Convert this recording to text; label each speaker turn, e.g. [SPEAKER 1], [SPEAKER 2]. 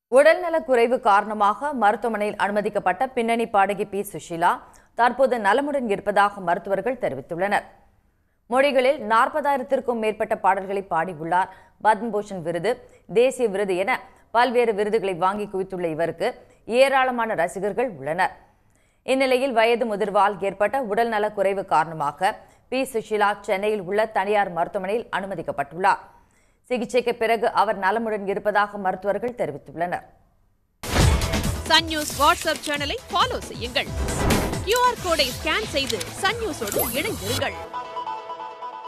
[SPEAKER 1] உடல்நலக் குறைவு காரணமாக மருத்துவமனையில் அனுமதிக்கப்பட்ட பின்னணி பாடகி பி சுஷீலா தற்போது நலமுடன் இருப்பதாக மருத்துவர்கள் தெரிவித்துள்ளனர் மொழிகளில் நாற்பதாயிரத்திற்கும் மேற்பட்ட பாடல்களை பாடியுள்ளார் பத்மபூஷன் விருது தேசிய விருது என பல்வேறு விருதுகளை வாங்கி குவித்துள்ள இவருக்கு ஏராளமான ரசிகர்கள் உள்ளனர் இந்நிலையில் வயது முதிர்வால் ஏற்பட்ட உடல்நலக் குறைவு காரணமாக பி சுஷீலா சென்னையில் உள்ள தனியார் மருத்துவமனையில் அனுமதிக்கப்பட்டுள்ளார் சிகிச்சைக்கு பிறகு அவர் நலமுடன் இருப்பதாக மருத்துவர்கள் தெரிவித்துள்ளனர்
[SPEAKER 2] சன் நியூஸ் வாட்ஸ்அப் சேனலை ஃபாலோ செய்யுங்கள் கியூஆர் கோடை ஸ்கேன் செய்து சன் நியூஸோடு இணைந்திருங்கள்